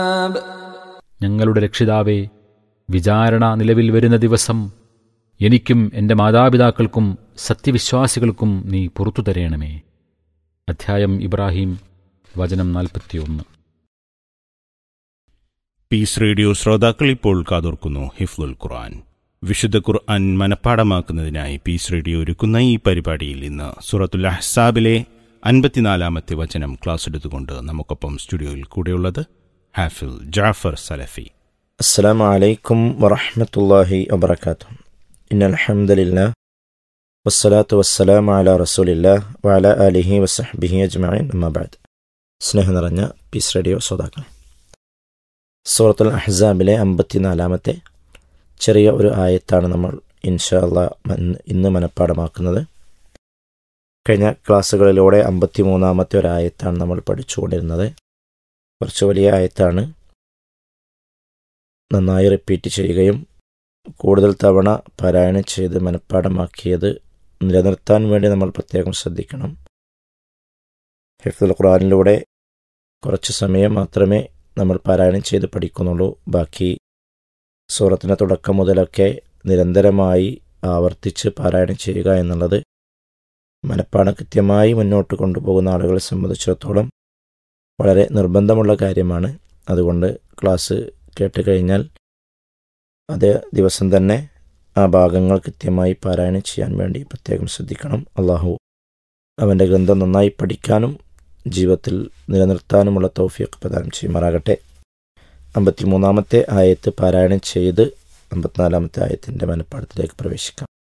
ഞങ്ങളുടെ രക്ഷിതാവേ വിചാരണ നിലവിൽ വരുന്ന ദിവസം എനിക്കും എൻ്റെ മാതാപിതാക്കൾക്കും സത്യവിശ്വാസികൾക്കും നീ പുറത്തു തരേണമേ അധ്യായം ഇബ്രാഹിം വചനം നാൽപ്പത്തിയൊന്ന് പീസ് റേഡിയോ ശ്രോതാക്കൾ ഇപ്പോൾ കാതോർക്കുന്നു ഹിഫ്ലുൽ ഖുർആൻ വിശുദ്ധ ഖുർആൻ മനഃപ്പാടമാക്കുന്നതിനായി പീസ് റേഡിയോ ഒരുക്കുന്ന ഈ പരിപാടിയിൽ ഇന്ന് സൂറത്തുൽ അഹ്സാബിലെ അൻപത്തിനാലാമത്തെ വചനം ക്ലാസ് എടുത്തുകൊണ്ട് നമുക്കൊപ്പം സ്റ്റുഡിയോയിൽ കൂടെയുള്ളത് ഹാഫിൽ ജാഫർ സലഫി السلام عليكم ورحمة الله وبركاته إن الحمد لله والصلاة والسلام على رسول الله وعلى آله وصحبه أجمعين أما بعد സ്നേഹം നിറഞ്ഞ പീസ് റേഡിയോ ശ്രോതാക്കൾ സൂറത്തുൽ അഹ്സാബിലെ അമ്പത്തിനാലാമത്തെ ചെറിയ ഒരു ആയത്താണ് നമ്മൾ ഇൻഷാ അള്ളാ ഇന്ന് മനഃപ്പാടമാക്കുന്നത് കഴിഞ്ഞ ക്ലാസ്സുകളിലൂടെ അമ്പത്തിമൂന്നാമത്തെ ഒരു ആയത്താണ് നമ്മൾ പഠിച്ചുകൊണ്ടിരുന്നത് കുറച്ച് വലിയ ആയത്താണ് നന്നായി റിപ്പീറ്റ് ചെയ്യുകയും കൂടുതൽ തവണ പാരായണം ചെയ്ത് മനഃപ്പാടമാക്കിയത് നിലനിർത്താൻ വേണ്ടി നമ്മൾ പ്രത്യേകം ശ്രദ്ധിക്കണം ഹിഫ്ദുൽ ഖുറാനിലൂടെ കുറച്ച് സമയം മാത്രമേ നമ്മൾ പാരായണം ചെയ്ത് പഠിക്കുന്നുള്ളൂ ബാക്കി സൂറത്തിൻ്റെ തുടക്കം മുതലൊക്കെ നിരന്തരമായി ആവർത്തിച്ച് പാരായണം ചെയ്യുക എന്നുള്ളത് മനഃപ്പാടം കൃത്യമായി മുന്നോട്ട് കൊണ്ടുപോകുന്ന ആളുകളെ സംബന്ധിച്ചിടത്തോളം വളരെ നിർബന്ധമുള്ള കാര്യമാണ് അതുകൊണ്ട് ക്ലാസ് കേട്ട് കഴിഞ്ഞാൽ അതേ ദിവസം തന്നെ ആ ഭാഗങ്ങൾ കൃത്യമായി പാരായണം ചെയ്യാൻ വേണ്ടി പ്രത്യേകം ശ്രദ്ധിക്കണം അള്ളാഹു അവൻ്റെ ഗ്രന്ഥം നന്നായി പഠിക്കാനും ജീവിതത്തിൽ നിലനിർത്താനുമുള്ള തൗഫീഖ് പ്രദാനം ചെയ്യുമാറാകട്ടെ അമ്പത്തിമൂന്നാമത്തെ ആയത്ത് പാരായണം ചെയ്ത് അമ്പത്തിനാലാമത്തെ ആയത്തിൻ്റെ മനപ്പാടത്തിലേക്ക് പ്രവേശിക്കാം